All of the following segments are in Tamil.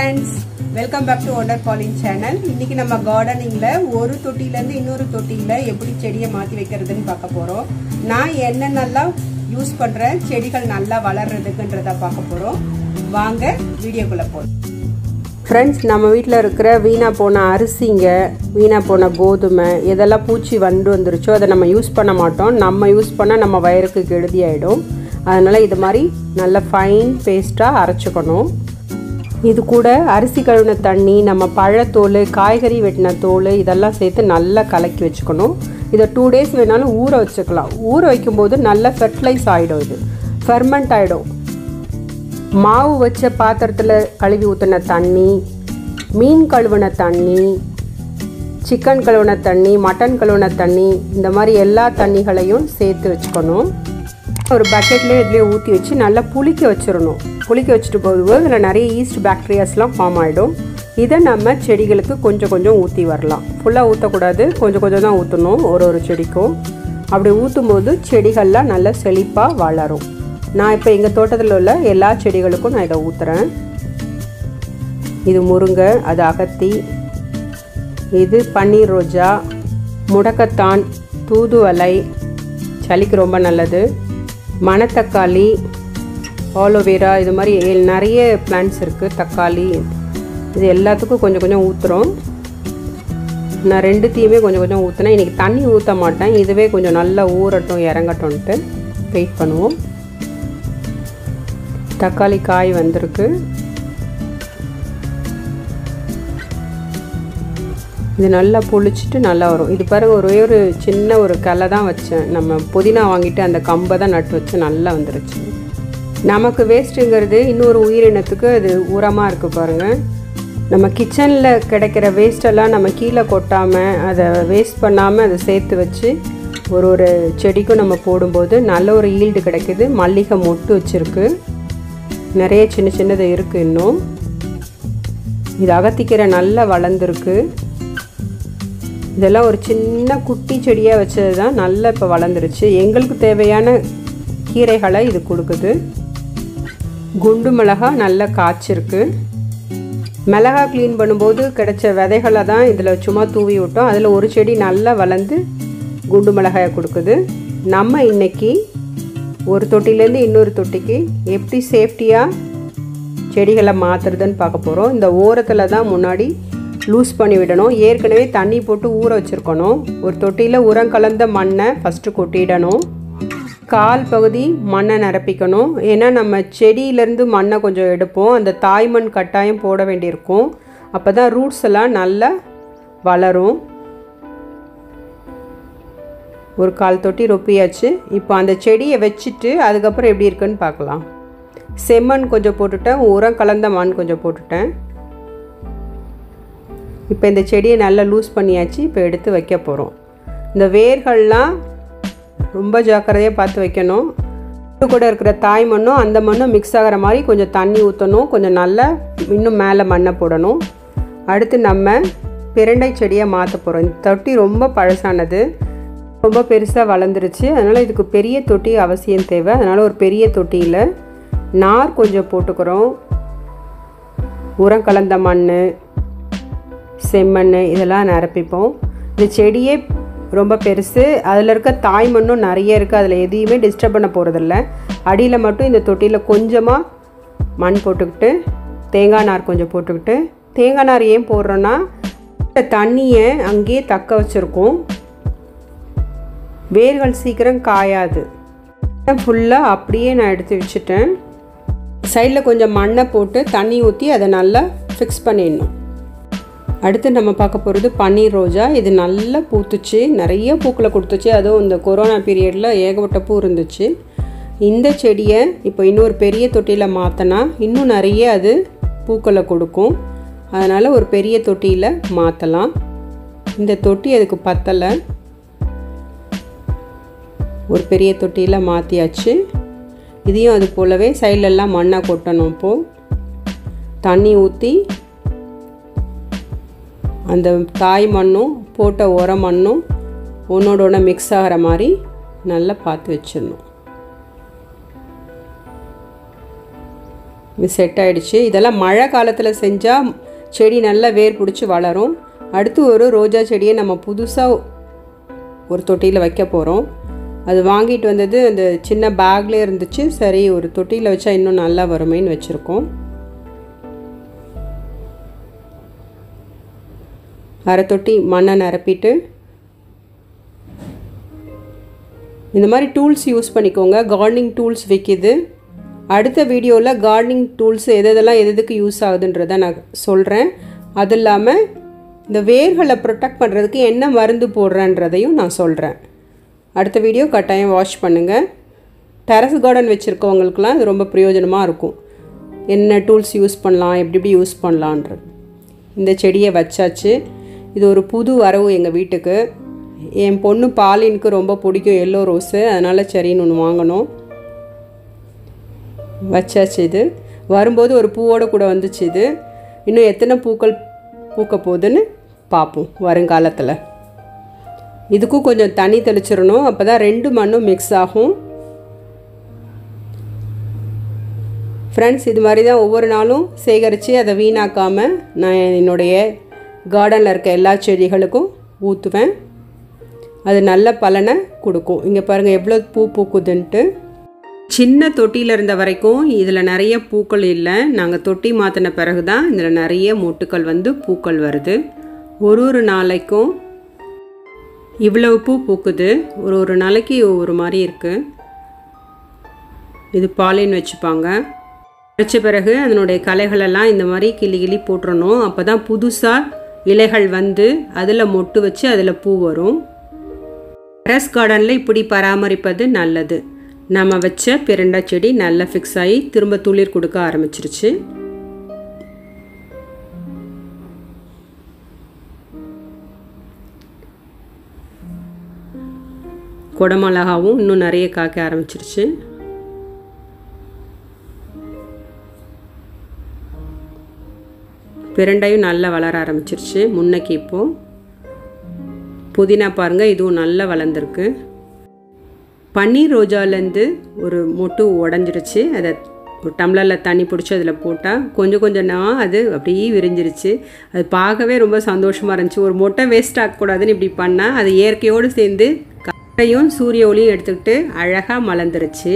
friends welcome back to wonder falling channel இன்னைக்கு நம்ம கார்டனிங்ல ஒரு தொட்டிலேருந்து இன்னொரு தொட்டியில எப்படி செடியை மாற்றி வைக்கிறதுன்னு பார்க்க போகிறோம் நான் என்னென்னலாம் யூஸ் பண்ணுறேன் செடிகள் நல்லா வளர்றதுக்குன்றத பார்க்க போகிறோம் வாங்க வீடியோக்குள்ளே போகிறோம் ஃப்ரெண்ட்ஸ் நம்ம வீட்டில் இருக்கிற வீணாக போன அரிசிங்க வீணாக போன கோதுமை எதெல்லாம் பூச்சி வந்து வந்துருச்சோ அதை நம்ம யூஸ் பண்ண மாட்டோம் நம்ம யூஸ் பண்ணால் நம்ம வயருக்கு கெடுதி ஆகிடும் அதனால் இது மாதிரி நல்ல ஃபைன் பேஸ்ட்டாக அரைச்சிக்கணும் இது கூட அரிசி கழுவின தண்ணி நம்ம பழத்தோல் காய்கறி வெட்டின தோல் இதெல்லாம் சேர்த்து நல்லா கலக்கி வச்சுக்கணும் இதை டூ டேஸ் வேணாலும் ஊற வச்சுக்கலாம் ஊற வைக்கும்போது நல்லா ஃபெர்டிலைஸ் ஆகிடும் இது ஃபெர்மெண்ட் ஆகிடும் மாவு வச்ச பாத்திரத்தில் கழுவி ஊற்றின தண்ணி மீன் கழுவின தண்ணி சிக்கன் கழுவின தண்ணி மட்டன் கழுவின தண்ணி இந்த மாதிரி எல்லா தண்ணிகளையும் சேர்த்து வச்சுக்கணும் ஒரு பக்கெட்லேயே இதுலேயே ஊற்றி வச்சு நல்லா புளிக்க வச்சிடணும் புளிக்க வச்சுட்டு போகும்போது இதில் நிறைய ஈஸ்ட் பாக்டீரியாஸ்லாம் ஃபார்ம் ஆகிடும் இதை நம்ம செடிகளுக்கு கொஞ்சம் கொஞ்சம் ஊற்றி வரலாம் ஃபுல்லாக ஊற்றக்கூடாது கொஞ்சம் கொஞ்சம் தான் ஊற்றணும் ஒரு ஒரு செடிக்கும் அப்படி ஊற்றும் போது செடிகள்லாம் நல்லா செழிப்பாக வளரும் நான் இப்போ எங்கள் தோட்டத்தில் உள்ள எல்லா செடிகளுக்கும் நான் இதை ஊற்றுறேன் இது முருங்கை அது அகத்தி இது பன்னீர் ரோஜா முடக்கத்தான் தூதுவலை சளிக்கு ரொம்ப நல்லது மணத்தக்காளி ஆலோவேரா இது மாதிரி நிறைய பிளான்ட்ஸ் இருக்குது தக்காளி இது எல்லாத்துக்கும் கொஞ்சம் கொஞ்சம் ஊற்றுறோம் நான் ரெண்டுத்தையுமே கொஞ்சம் கொஞ்சம் ஊற்றினேன் இன்றைக்கி தண்ணி ஊற்ற மாட்டேன் இதுவே கொஞ்சம் நல்லா ஊறட்டும் இறங்கட்டும்ன்ட்டு வெயிட் பண்ணுவோம் தக்காளி காய் வந்திருக்கு இது நல்லா புளிச்சிட்டு நல்லா வரும் இது பாருங்க ஒரே ஒரு சின்ன ஒரு கலை தான் வச்சேன் நம்ம புதினா வாங்கிட்டு அந்த கம்பை தான் நட்டு வச்சு நல்லா வந்துருச்சு நமக்கு வேஸ்ட்டுங்கிறது இன்னொரு உயிரினத்துக்கு அது உரமாக இருக்குது பாருங்கள் நம்ம கிச்சனில் கிடைக்கிற வேஸ்டெல்லாம் நம்ம கீழே கொட்டாமல் அதை வேஸ்ட் பண்ணாமல் அதை சேர்த்து வச்சு ஒரு ஒரு செடிக்கும் நம்ம போடும்போது நல்ல ஒரு ஈல்டு கிடைக்கிது மல்லிகை மொட்டு வச்சுருக்கு நிறைய சின்ன சின்னது இருக்குது இன்னும் இது அகத்திக்கீரை நல்லா வளர்ந்துருக்கு இதெல்லாம் ஒரு சின்ன குட்டி செடியாக வச்சது தான் நல்லா இப்போ வளர்ந்துருச்சு எங்களுக்கு தேவையான கீரைகளை இது கொடுக்குது குண்டு மிளகா நல்லா காய்ச்சிருக்கு மிளகா க்ளீன் பண்ணும்போது கிடைச்ச விதைகளை தான் இதில் சும்மா தூவி விட்டோம் அதில் ஒரு செடி நல்லா வளர்ந்து குண்டு மிளகாயை கொடுக்குது நம்ம இன்றைக்கி ஒரு தொட்டிலேருந்து இன்னொரு தொட்டிக்கு எப்படி சேஃப்டியாக செடிகளை மாற்றுறதுன்னு பார்க்க போகிறோம் இந்த ஓரத்தில் தான் முன்னாடி லூஸ் பண்ணி விடணும் ஏற்கனவே தண்ணி போட்டு ஊற வச்சுருக்கணும் ஒரு தொட்டியில் உரம் கலந்த மண்ணை ஃபஸ்ட்டு கொட்டிடணும் கால் பகுதி மண்ணை நிரப்பிக்கணும் ஏன்னா நம்ம செடியிலேருந்து மண்ணை கொஞ்சம் எடுப்போம் அந்த தாய்மண் கட்டாயம் போட வேண்டியிருக்கும் அப்போ தான் ரூட்ஸ் எல்லாம் நல்லா வளரும் ஒரு கால் தொட்டி ரொப்பியாச்சு இப்போ அந்த செடியை வச்சுட்டு அதுக்கப்புறம் எப்படி இருக்குன்னு பார்க்கலாம் செம்மண் கொஞ்சம் போட்டுட்டேன் உரம் கலந்த மண் கொஞ்சம் போட்டுட்டேன் இப்போ இந்த செடியை நல்லா லூஸ் பண்ணியாச்சு இப்போ எடுத்து வைக்க போகிறோம் இந்த வேர்கள்லாம் ரொம்ப ஜாக்கிரதையாக பார்த்து வைக்கணும் கூட இருக்கிற தாய் மண்ணும் அந்த மண்ணும் மிக்ஸ் ஆகிற மாதிரி கொஞ்சம் தண்ணி ஊற்றணும் கொஞ்சம் நல்லா இன்னும் மேலே மண்ணை போடணும் அடுத்து நம்ம பிரண்டை செடியை மாற்ற போகிறோம் இந்த தொட்டி ரொம்ப பழசானது ரொம்ப பெருசாக வளர்ந்துருச்சு அதனால் இதுக்கு பெரிய தொட்டி அவசியம் தேவை அதனால் ஒரு பெரிய தொட்டியில் நார் கொஞ்சம் போட்டுக்கிறோம் உரம் கலந்த மண் செம்மண் இதெல்லாம் நிரப்பிப்போம் இந்த செடியே ரொம்ப பெருசு அதில் இருக்க தாய் மண்ணும் நிறைய இருக்குது அதில் எதையுமே டிஸ்டர்ப் பண்ண போகிறதில்ல அடியில் மட்டும் இந்த தொட்டியில் கொஞ்சமாக மண் போட்டுக்கிட்டு தேங்காய் நார் கொஞ்சம் போட்டுக்கிட்டு தேங்காய் நார் ஏன் போடுறோன்னா இந்த தண்ணியை அங்கேயே தக்க வச்சுருக்கோம் வேர்கள் சீக்கிரம் காயாது ஃபுல்லாக அப்படியே நான் எடுத்து வச்சுட்டேன் சைடில் கொஞ்சம் மண்ணை போட்டு தண்ணி ஊற்றி அதை நல்லா ஃபிக்ஸ் பண்ணிடணும் அடுத்து நம்ம பார்க்க போகிறது பன்னீர் ரோஜா இது நல்லா பூத்துச்சு நிறைய பூக்களை கொடுத்துச்சு அதுவும் இந்த கொரோனா பீரியடில் ஏகப்பட்ட பூ இருந்துச்சு இந்த செடியை இப்போ இன்னொரு பெரிய தொட்டியில் மாற்றினா இன்னும் நிறைய அது பூக்களை கொடுக்கும் அதனால் ஒரு பெரிய தொட்டியில் மாற்றலாம் இந்த தொட்டி அதுக்கு பத்தலை ஒரு பெரிய தொட்டியில் மாற்றியாச்சு இதையும் அது போலவே சைட்லெல்லாம் மண்ணை கொட்டணும் இப்போது தண்ணி ஊற்றி அந்த தாய் மண்ணும் போட்ட உர மண்ணும் ஒன்றோட ஒன்று மிக்ஸ் ஆகிற மாதிரி நல்லா பார்த்து வச்சிடணும் இது செட் ஆகிடுச்சு இதெல்லாம் மழை காலத்தில் செஞ்சால் செடி நல்லா வேர் பிடிச்சி வளரும் அடுத்து ஒரு ரோஜா செடியை நம்ம புதுசாக ஒரு தொட்டியில் வைக்க போகிறோம் அது வாங்கிட்டு வந்தது அந்த சின்ன பேக்லேயே இருந்துச்சு சரி ஒரு தொட்டியில் வச்சா இன்னும் நல்லா வருமேன்னு வச்சுருக்கோம் அரை தொட்டி மண்ணை நிரப்பிட்டு இந்த மாதிரி டூல்ஸ் யூஸ் பண்ணிக்கோங்க கார்டனிங் டூல்ஸ் விற்கிது அடுத்த வீடியோவில் கார்டனிங் டூல்ஸ் எது எதெல்லாம் எது எதுக்கு யூஸ் ஆகுதுன்றதை நான் சொல்கிறேன் அது இல்லாமல் இந்த வேர்களை ப்ரொடெக்ட் பண்ணுறதுக்கு என்ன மருந்து போடுறேன்றதையும் நான் சொல்கிறேன் அடுத்த வீடியோ கட்டாயம் வாட்ச் பண்ணுங்கள் டெரஸ் கார்டன் வச்சுருக்கவங்களுக்குலாம் இது ரொம்ப பிரயோஜனமாக இருக்கும் என்ன டூல்ஸ் யூஸ் பண்ணலாம் எப்படி எப்படி யூஸ் பண்ணலான்றது இந்த செடியை வச்சாச்சு இது ஒரு புது வரவு எங்கள் வீட்டுக்கு என் பொண்ணு பாலினுக்கு ரொம்ப பிடிக்கும் எல்லோ ரோஸு அதனால் சரின்னு ஒன்று வாங்கினோம் வச்சாச்சு இது வரும்போது ஒரு பூவோடு கூட வந்துச்சு இது இன்னும் எத்தனை பூக்கள் பூக்க போகுதுன்னு பார்ப்போம் வருங்காலத்தில் இதுக்கும் கொஞ்சம் தண்ணி தெளிச்சிடணும் அப்போ தான் ரெண்டு மண்ணும் மிக்ஸ் ஆகும் ஃப்ரெண்ட்ஸ் இது மாதிரி தான் ஒவ்வொரு நாளும் சேகரித்து அதை வீணாக்காமல் நான் என்னுடைய கார்டனில் இருக்க எல்லா செடிகளுக்கும் ஊற்றுவேன் அது நல்ல பலனை கொடுக்கும் இங்கே பாருங்கள் எவ்வளோ பூ பூக்குதுன்ட்டு சின்ன தொட்டியில் இருந்த வரைக்கும் இதில் நிறைய பூக்கள் இல்லை நாங்கள் தொட்டி மாற்றின பிறகு தான் இதில் நிறைய மொட்டுக்கள் வந்து பூக்கள் வருது ஒரு ஒரு நாளைக்கும் இவ்வளவு பூ பூக்குது ஒரு ஒரு நாளைக்கு ஒவ்வொரு மாதிரி இருக்குது இது பாலின் வச்சுப்பாங்க வச்ச பிறகு அதனுடைய கலைகளெல்லாம் இந்த மாதிரி கிளி கிளி போட்டுறணும் அப்போ தான் புதுசாக இலைகள் வந்து அதில் மொட்டு வச்சு அதில் பூ வரும் டெரஸ் கார்டனில் இப்படி பராமரிப்பது நல்லது நம்ம வச்ச பிரண்டா செடி நல்லா ஃபிக்ஸ் ஆகி திரும்ப துளிர் கொடுக்க ஆரம்பிச்சிருச்சு குடமிளகாவும் இன்னும் நிறைய காய்க்க ஆரம்பிச்சிருச்சு பிரண்டையும் நல்லா வளர ஆரம்பிச்சிருச்சு முன்னைக்கு இப்போது புதினா பாருங்கள் இதுவும் நல்லா வளர்ந்துருக்கு பன்னீர் ரோஜாலேருந்து ஒரு மொட்டு உடஞ்சிருச்சு அதை ஒரு டம்ளரில் தண்ணி பிடிச்சி அதில் போட்டால் கொஞ்சம் கொஞ்சம்னா அது அப்படியே விரிஞ்சிருச்சு அது பார்க்கவே ரொம்ப சந்தோஷமாக இருந்துச்சு ஒரு மொட்டை வேஸ்ட் ஆகக்கூடாதுன்னு இப்படி பண்ணால் அது இயற்கையோடு சேர்ந்து கரையும் சூரிய ஒளியும் எடுத்துக்கிட்டு அழகாக மலர்ந்துருச்சு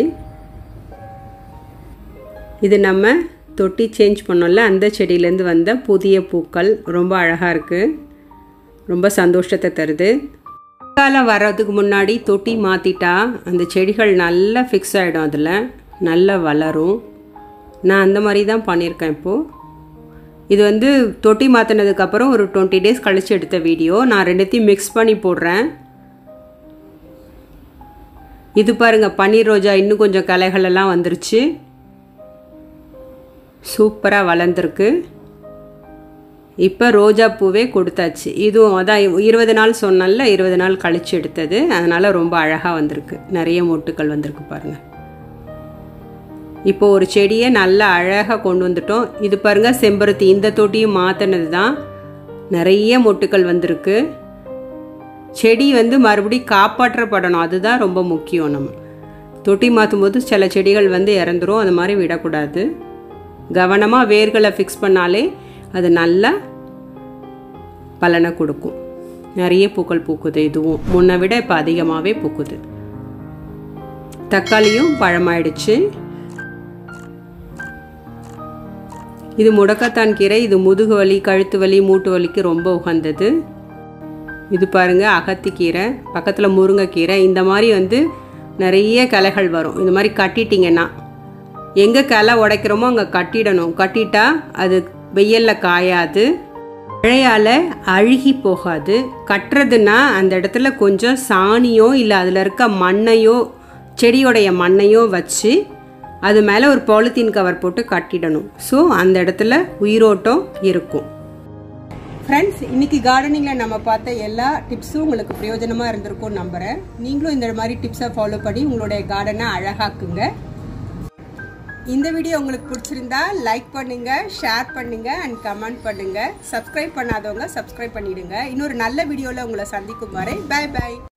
இது நம்ம தொட்டி சேஞ்ச் பண்ணோம்ல அந்த செடியிலேருந்து வந்த புதிய பூக்கள் ரொம்ப அழகாக இருக்குது ரொம்ப சந்தோஷத்தை தருது காலம் வர்றதுக்கு முன்னாடி தொட்டி மாற்றிட்டா அந்த செடிகள் நல்லா ஃபிக்ஸ் ஆகிடும் அதில் நல்லா வளரும் நான் அந்த மாதிரி தான் பண்ணியிருக்கேன் இப்போது இது வந்து தொட்டி மாற்றினதுக்கப்புறம் ஒரு டுவெண்ட்டி டேஸ் கழித்து எடுத்த வீடியோ நான் ரெண்டுத்தையும் மிக்ஸ் பண்ணி போடுறேன் இது பாருங்கள் பன்னீர் ரோஜா இன்னும் கொஞ்சம் கலைகள் எல்லாம் வந்துருச்சு சூப்பராக வளர்ந்துருக்கு இப்போ ரோஜா பூவே கொடுத்தாச்சு இதுவும் அதான் இருபது நாள் சொன்னல இருபது நாள் கழித்து எடுத்தது அதனால் ரொம்ப அழகாக வந்திருக்கு நிறைய மொட்டுக்கள் வந்திருக்கு பாருங்கள் இப்போ ஒரு செடியை நல்லா அழகாக கொண்டு வந்துட்டோம் இது பாருங்கள் செம்பருத்தி இந்த தொட்டியும் மாற்றினது தான் நிறைய மொட்டுக்கள் வந்திருக்கு செடி வந்து மறுபடியும் காப்பாற்றப்படணும் அதுதான் ரொம்ப முக்கியம் நம்ம தொட்டி மாற்றும் போது சில செடிகள் வந்து இறந்துரும் அது மாதிரி விடக்கூடாது கவனமாக வேர்களை ஃபிக்ஸ் பண்ணாலே அது நல்லா பலனை கொடுக்கும் நிறைய பூக்கள் பூக்குது இதுவும் முன்னை விட இப்போ அதிகமாகவே பூக்குது தக்காளியும் பழமாயிடுச்சு இது முடக்கத்தான் கீரை இது முதுகு வலி கழுத்து வலி மூட்டு வலிக்கு ரொம்ப உகந்தது இது பாருங்க அகத்திக்கீரை பக்கத்தில் முருங்கைக்கீரை இந்த மாதிரி வந்து நிறைய கிளைகள் வரும் இந்த மாதிரி கட்டிட்டிங்கன்னா எங்கே கிளை உடைக்கிறோமோ அங்கே கட்டிடணும் கட்டிட்டா அது வெயிலில் காயாது மழையால் அழுகி போகாது கட்டுறதுன்னா அந்த இடத்துல கொஞ்சம் சாணியோ இல்லை அதில் இருக்க மண்ணையோ செடியோடைய மண்ணையோ வச்சு அது மேலே ஒரு பாலித்தீன் கவர் போட்டு கட்டிடணும் ஸோ அந்த இடத்துல உயிரோட்டம் இருக்கும் ஃப்ரெண்ட்ஸ் இன்னைக்கு கார்டனிங்கில் நம்ம பார்த்த எல்லா டிப்ஸும் உங்களுக்கு பிரயோஜனமாக இருந்திருக்கும்னு நம்புகிறேன் நீங்களும் இந்த மாதிரி டிப்ஸை ஃபாலோ பண்ணி உங்களுடைய கார்டனை அழகாக்குங்க இந்த வீடியோ உங்களுக்கு பிடிச்சிருந்தா லைக் பண்ணுங்க ஷேர் பண்ணுங்க அண்ட் கமெண்ட் பண்ணுங்க சப்ஸ்கிரைப் பண்ணாதவங்க சப்ஸ்கிரைப் பண்ணிடுங்க இன்னொரு நல்ல வீடியோவில் உங்களை சந்திக்கும் வரை பை பை